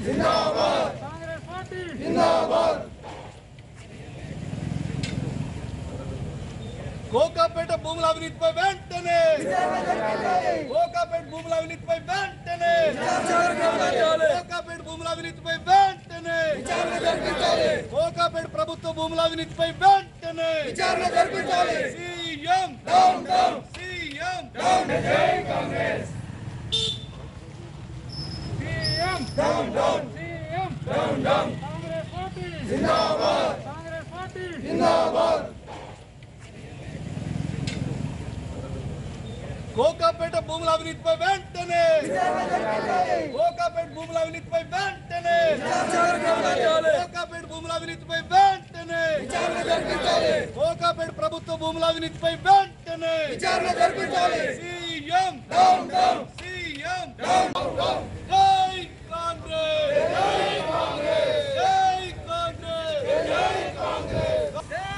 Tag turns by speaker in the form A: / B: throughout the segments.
A: Congress party
B: Kokapet భూముల అవినీతిపై వెంటనే కోకాపేట భూముల అవినీతిపై వెంటనే కోకాపేట భూముల అవినీతిపై వెంటనే కోకాపేట ప్రభుత్వ భూముల అవినీతిపై వెంటనే CM CM
A: CM CM Congress party Congress party
B: Kokapet భూముల అవినీతిపై వెంటనే కోకాపేట భూముల అవినీతిపై వెంటనే కోకాపేట భూముల అవినీతిపై వెంటనే కోకాపేట ప్రభుత్వ భూముల అవినీతిపై వెంటనే సీఎం సీఎం జై కాంగ్రెస్ జై కాంగ్రెస్ జై కాంగ్రెస్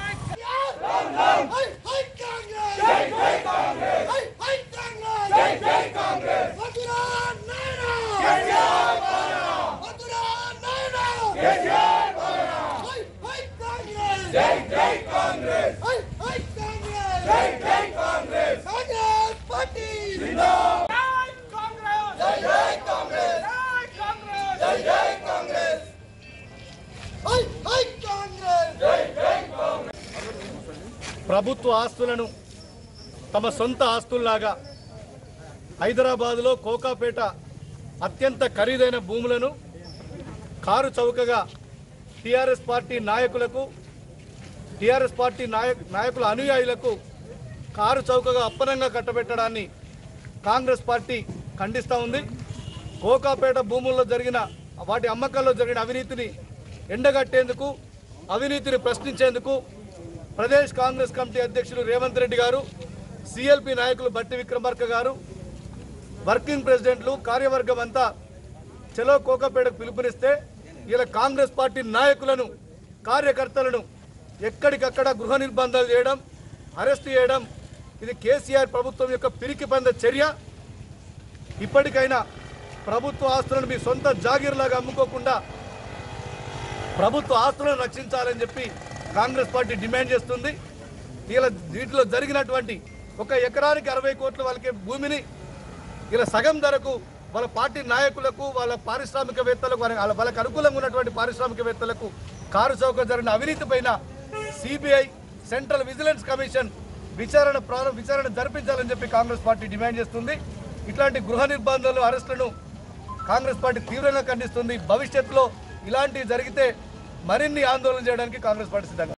B: హై హై కాంగ్రెస్ జై జై కాంగ్రెస్ హై హై కాంగ్రెస్ జై జై కాంగ్రెస్ మధురా నాయనా జై జై మధురా నాయనా జై జై హై హై కాంగ్రెస్ జై జై కాంగ్రెస్ హై హై కాంగ్రెస్ జై జై కాంగ్రెస్ కాంగ్రెస్ పార్టీ జిందాబాద్ కాంగ్రెస్ జై జై కాంగ్రెస్ జై కాంగ్రెస్ జై జై కాంగ్రెస్ హై హై కాంగ్రెస్ జై జై ప్రభుత్వ ఆస్తులను తమ సొంత ఆస్తుల్లాగా హైదరాబాదులో కోకాపేట అత్యంత ఖరీదైన భూములను కారు చౌకగా టీఆర్ఎస్ పార్టీ నాయకులకు టీఆర్ఎస్ పార్టీ నాయక్ నాయకుల అనుయాయులకు కారు చౌకగా అప్పనంగా కట్టబెట్టడాన్ని కాంగ్రెస్ పార్టీ ఖండిస్తూ ఉంది కోకాపేట భూముల్లో జరిగిన వాటి అమ్మకాల్లో జరిగిన అవినీతిని ఎండగట్టేందుకు అవినీతిని ప్రశ్నించేందుకు ప్రదేశ్ కాంగ్రెస్ కమిటీ అధ్యక్షులు రేవంత్ రెడ్డి గారు సిఎల్పి నాయకులు బట్టి విక్రమార్క గారు వర్కింగ్ ప్రెసిడెంట్లు కార్యవర్గం అంతా చలో కోకపేటకు పిలుపునిస్తే ఇలా కాంగ్రెస్ పార్టీ నాయకులను కార్యకర్తలను ఎక్కడికక్కడ గృహ నిర్బంధాలు చేయడం అరెస్ట్ చేయడం ఇది కేసీఆర్ ప్రభుత్వం యొక్క పిరికి పంద చర్య ఇప్పటికైనా ప్రభుత్వ ఆస్తులను మీ సొంత జాగీర్లాగా అమ్ముకోకుండా ప్రభుత్వ ఆస్తులను రక్షించాలని చెప్పి కాంగ్రెస్ పార్టీ డిమాండ్ చేస్తుంది ఇలా వీటిలో జరిగినటువంటి ఒక ఎకరానికి అరవై కోట్ల వాళ్ళకి భూమిని ఇలా సగం ధరకు వాళ్ళ పార్టీ నాయకులకు వాళ్ళ పారిశ్రామికవేత్తలకు వాళ్ళ వాళ్ళకి అనుకూలంగా ఉన్నటువంటి పారిశ్రామికవేత్తలకు కారు చౌక జరిగిన అవినీతి పైన సిబిఐ సెంట్రల్ విజిలెన్స్ కమిషన్ విచారణ ప్రారంభ విచారణ జరిపించాలని చెప్పి కాంగ్రెస్ పార్టీ డిమాండ్ చేస్తుంది ఇట్లాంటి గృహ నిర్బంధాలు అరెస్టులను కాంగ్రెస్ పార్టీ తీవ్రంగా ఖండిస్తుంది భవిష్యత్తులో ఇలాంటివి జరిగితే మరిన్ని ఆందోళన చేయడానికి కాంగ్రెస్ పార్టీ సిద్ధంగా